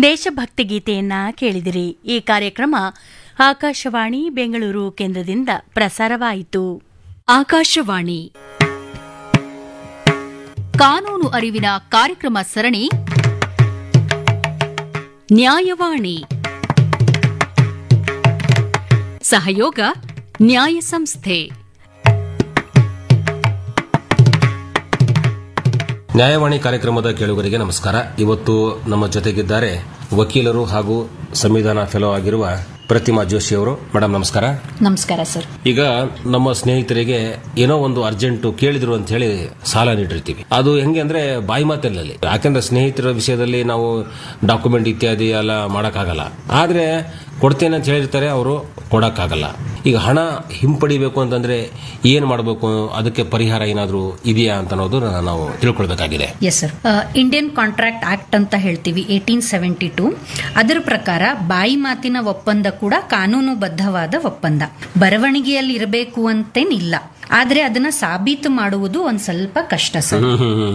ದೇಶಭಕ್ತಿ ಗೀತೆಯನ್ನ ಕೇಳಿದಿರಿ ಈ ಕಾರ್ಯಕ್ರಮ ಆಕಾಶವಾಣಿ ಬೆಂಗಳೂರು ಕೇಂದ್ರದಿಂದ ಪ್ರಸಾರವಾಯಿತು ಆಕಾಶವಾಣಿ ಕಾನೂನು ಅರಿವಿನ ಕಾರ್ಯಕ್ರಮ ಸರಣಿ ನ್ಯಾಯವಾಣಿ ಸಹಯೋಗ ನ್ಯಾಯ ಸಂಸ್ಥೆ ನ್ಯಾಯವಾಣಿ ಕಾರ್ಯಕ್ರಮದ ಕೇಳುಗರಿಗೆ ನಮಸ್ಕಾರ ಇವತ್ತು ನಮ್ಮ ಜೊತೆಗಿದ್ದಾರೆ ವಕೀಲರು ಹಾಗೂ ಸಂವಿಧಾನ ಫೆಲೋ ಆಗಿರುವ ಪ್ರತಿಮಾ ಜೋಶಿ ಅವರು ಮೇಡಮ್ ನಮಸ್ಕಾರ ನಮಸ್ಕಾರ ಸರ್ ಈಗ ನಮ್ಮ ಸ್ನೇಹಿತರಿಗೆ ಏನೋ ಒಂದು ಅರ್ಜೆಂಟ್ ಕೇಳಿದ್ರು ಅಂತ ಹೇಳಿ ಸಾಲ ನೀಡಿರ್ತೀವಿ ಅದು ಹೆಂಗೆ ಅಂದ್ರೆ ಬಾಯಿ ಮಾತಲ್ಲಿ ಯಾಕಂದ್ರೆ ಸ್ನೇಹಿತರ ವಿಷಯದಲ್ಲಿ ನಾವು ಡಾಕ್ಯುಮೆಂಟ್ ಇತ್ಯಾದಿ ಎಲ್ಲ ಮಾಡಕ್ಕಾಗಲ್ಲ ಆದ್ರೆ ಕೊಡ್ತೇನೆ ಅಂತ ಹೇಳಿರ್ತಾರೆ ಅವರು ಕೊಡಕ್ಕಾಗಲ್ಲ ಈಗ ಹಣ ಹಿಂಪಡಿಬೇಕು ಅಂತಂದ್ರೆ ಏನ್ ಮಾಡಬೇಕು ಅದಕ್ಕೆ ಪರಿಹಾರ ಏನಾದರೂ ಇದೆಯಾ ಅಂತ ಅನ್ನೋದು ನಾವು ತಿಳ್ಕೊಳ್ಬೇಕಾಗಿದೆ yes sir Indian contract act ಅಂತ ಹೇಳ್ತೀವಿ ಏಟೀನ್ ಸೆವೆಂಟಿ ಟು ಅದರ ಪ್ರಕಾರ ಬಾಯಿ ಮಾತಿನ ಒಪ್ಪಂದ ಕೂಡ ಕಾನೂನುಬದ್ಧವಾದ ಒಪ್ಪಂದ ಬರವಣಿಗೆಯಲ್ಲಿ ಇರಬೇಕು ಅಂತೇನಿಲ್ಲ ಆದ್ರೆ ಅದನ್ನ ಸಾಬೀತು ಮಾಡುವುದು ಒಂದ್ ಸ್ವಲ್ಪ ಕಷ್ಟ ಸರ್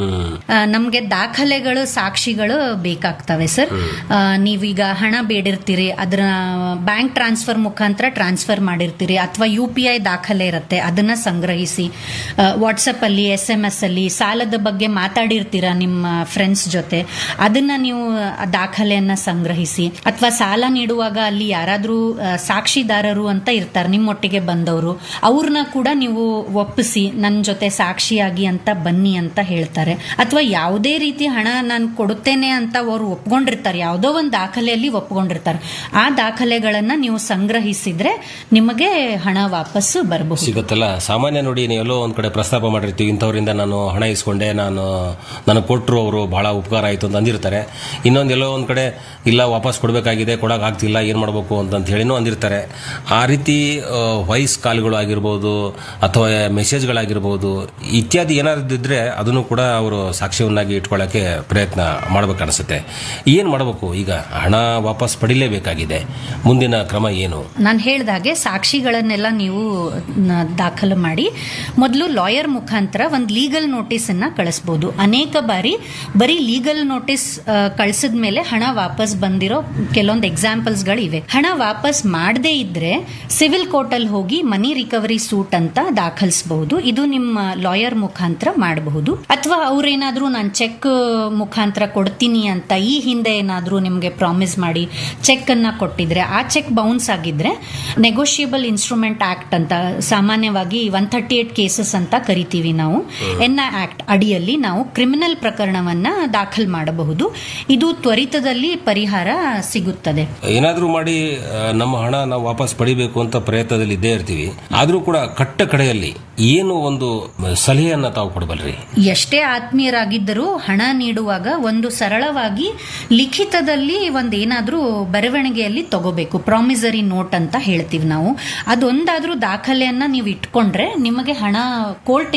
ಆ, ನಮ್ಗೆ ದಾಖಲೆಗಳು ಸಾಕ್ಷಿಗಳು ಬೇಕಾಗ್ತವೆ ಸರ್ ಆ, ನೀವೀಗ ಹಣ ಬೇಡಿರ್ತೀರಿ ಅದರ ಬ್ಯಾಂಕ್ ಟ್ರಾನ್ಸ್ಫರ್ ಮುಖಾಂತರ ಟ್ರಾನ್ಸ್ಫರ್ ಮಾಡಿರ್ತೀರಿ ಅಥವಾ ಯು ಪಿ ಐ ದಾಖಲೆ ಇರುತ್ತೆ ಅದನ್ನ ಸಂಗ್ರಹಿಸಿ ವಾಟ್ಸಪ್ ಅಲ್ಲಿ ಎಸ್ ಎಂ ಎಸ್ ಅಲ್ಲಿ ಸಾಲದ ಬಗ್ಗೆ ಮಾತಾಡಿರ್ತೀರಾ ನಿಮ್ಮ ಫ್ರೆಂಡ್ಸ್ ಜೊತೆ ಅದನ್ನ ನೀವು ಆ ದಾಖಲೆಯನ್ನ ಸಂಗ್ರಹಿಸಿ ಅಥವಾ ಸಾಲ ನೀಡುವಾಗ ಅಲ್ಲಿ ಯಾರಾದ್ರೂ ಆ, ಸಾಕ್ಷಿದಾರರು ಅಂತ ಇರ್ತಾರೆ ನಿಮ್ಮೊಟ್ಟಿಗೆ ಬಂದವರು ಅವ್ರನ್ನ ಕೂಡ ನೀವು ಒಪ್ಪಿಸಿ ನನ್ನ ಜೊತೆ ಸಾಕ್ಷಿಯಾಗಿ ಅಂತ ಬನ್ನಿ ಅಂತ ಹೇಳ್ತಾರೆ ಅಥವಾ ಯಾವುದೇ ರೀತಿ ಹಣ ನಾನು ಕೊಡುತ್ತೇನೆ ಅಂತ ಅವರು ಒಪ್ಕೊಂಡಿರ್ತಾರೆ ಯಾವುದೋ ಒಂದು ದಾಖಲೆಯಲ್ಲಿ ಒಪ್ಕೊಂಡಿರ್ತಾರೆ ಆ ದಾಖಲೆಗಳನ್ನ ನೀವು ಸಂಗ್ರಹಿಸಿದ್ರೆ ನಿಮಗೆ ಹಣ ವಾಪಸ್ಸು ಬರಬಹುದು ಸಿಗುತ್ತಲ್ಲ ಸಾಮಾನ್ಯ ನೋಡಿ ನೀವೆಲ್ಲೋ ಒಂದ್ ಕಡೆ ಪ್ರಸ್ತಾಪ ಮಾಡಿರ್ತೀವಿ ಇಂಥವರಿಂದ ನಾನು ಹಣ ಇಸ್ಕೊಂಡೆ ನಾನು ನನಗೆ ಕೊಟ್ಟರು ಅವರು ಬಹಳ ಉಪಕಾರ ಆಯಿತು ಅಂತ ಅಂದಿರ್ತಾರೆ ಇನ್ನೊಂದು ಎಲ್ಲೋ ಒಂದ್ ಕಡೆ ಇಲ್ಲ ವಾಪಸ್ ಕೊಡಬೇಕಾಗಿದೆ ಕೊಡಕ್ ಆಗ್ತಿಲ್ಲ ಏನು ಮಾಡಬೇಕು ಅಂತ ಹೇಳಿನೂ ಅಂದಿರ್ತಾರೆ ಆ ರೀತಿ ವಾಯ್ಸ್ ಕಾಲ್ಗಳು ಆಗಿರ್ಬೋದು ಅಥವಾ ಮೆಸೇಜ್ಗಳಾಗಿರ್ಬೋದು ಇತ್ಯಾದಿ ಏನಾದ್ರು ಇದ್ರೆ ಅದನ್ನು ಕೂಡ ಅವರು ಸಾಕ್ಷ್ಯವನ್ನಾಗಿ ಇಟ್ಕೊಳ್ಳೋಕೆ ಪ್ರಯತ್ನ ಮಾಡ್ಬೇಕನ್ಸುತ್ತೆ ಏನು ಮಾಡಬೇಕು ಈಗ ಹಣ ವಾಪಸ್ ಪಡಿಲೇಬೇಕಾಗಿದೆ ಮುಂದಿನ ಕ್ರಮ ಏನು ನಾನು ಹೇಳ್ದಾಗೆ ಸಾಕ್ಷಿಗಳನ್ನೆಲ್ಲ ನೀವು ನ- ದಾಖಲು ಮಾಡಿ ಮೊದಲು ಲಾಯರ್ ಮುಖಾಂತರ ಒಂದು ಲೀಗಲ್ ನೋಟಿಸ್ ಅನ್ನ ಕಳಿಸ್ಬೋದು ಅನೇಕ ಬಾರಿ ಬರೀ ಲೀಗಲ್ ನೋಟಿಸ್ ಕಳಿಸಿದ ಮೇಲೆ ಹಣ ವಾಪಸ್ ಬಂದಿರೋ ಕೆಲವೊಂದು ಎಕ್ಸಾಂಪಲ್ಸ್ ಗಳಿವೆ ಹಣ ವಾಪಸ್ ಮಾಡದೇ ಇದ್ರೆ ಸಿವಿಲ್ ಕೋರ್ಟ್ ಅಲ್ಲಿ ಹೋಗಿ ಮನಿ ರಿಕವರಿ ಸೂಟ್ ಅಂತ ದಾಖಲಿಸಬಹುದು ಇದು ನಿಮ್ಮ ಲಾಯರ್ ಮುಖಾಂತರ ಮಾಡಬಹುದು ಅಥವಾ ಅವ್ರೇನಾದ್ರೂ ನಾನು ಚೆಕ್ ಮುಖಾಂತರ ಕೊಡ್ತೀನಿ ಅಂತ ಈ ಹಿಂದೆ ಏನಾದ್ರೂ ನಿಮ್ಗೆ ಪ್ರಾಮಿಸ್ ಮಾಡಿ ಚೆಕ್ ಅನ್ನ ಕೊಟ್ಟಿದ್ರೆ ಆ ಚೆಕ್ ಬೌನ್ಸ್ ಆಗಿದ್ರೆ ನೆಗೋಷಿಯಬಲ್ ಇನ್ಸ್ಟ್ರೂಮೆಂಟ್ ಆಕ್ಟ್ ಅಂತ ಸಾಮಾನ್ಯವಾಗಿ ಒನ್ ಥರ್ಟಿ ಏಟ್ ಕೇಸಸ್ ಅಂತ ಕರಿತೀವಿ ನಾವು ಎನ್ ಆಕ್ಟ್ ಅಡಿಯಲ್ಲಿ ನಾವು ಕ್ರಿಮಿನಲ್ ಪ್ರಕರಣವನ್ನ ದಾಖಲ್ ಮಾಡಬಹುದು ಇದು ತ್ವರಿತದಲ್ಲಿ ಪರಿಹಾರ ಸಿಗುತ್ತದೆ ಏನಾದ್ರೂ ಮಾಡಿ ಆ, ನಮ್ಮ ಹಣ ನಾವು ವಾಪಸ್ ಪಡಿಬೇಕು ಅಂತ ಪ್ರಯತ್ನದಲ್ಲಿ ಇದ್ದೇ ಇರ್ತೀವಿ ಆದ್ರೂ ಕೂಡ ಕಟ್ಟ ಕಡೆಯಲ್ಲಿ ಏನು ಒಂದು ಸಲಹೆಯನ್ನ ತಾವು ಕೊಡಬಲ್ರಿ ಎಷ್ಟೇ ಆತ್ಮೀಯರಾಗಿದ್ದರೂ ಹಣ ನೀಡುವಾಗ ಒಂದು ಸರಳವಾಗಿ ಲಿಖಿತದಲ್ಲಿ ಒಂದೇನಾದ್ರೂ ಬರವಣಿಗೆಯಲ್ಲಿ ತಗೋಬೇಕು ಪ್ರಾಮಿಸರಿ ನೋಟ್ ಅಂತ ಹೇಳ್ತೀವಿ ನಾವು ಅದೊಂದಾದ್ರೂ ದಾಖಲೆಯನ್ನ ನೀವು ಇಟ್ಕೊಂಡ್ರೆ ನಿಮಗೆ ಹಣ ಕೋರ್ಟ್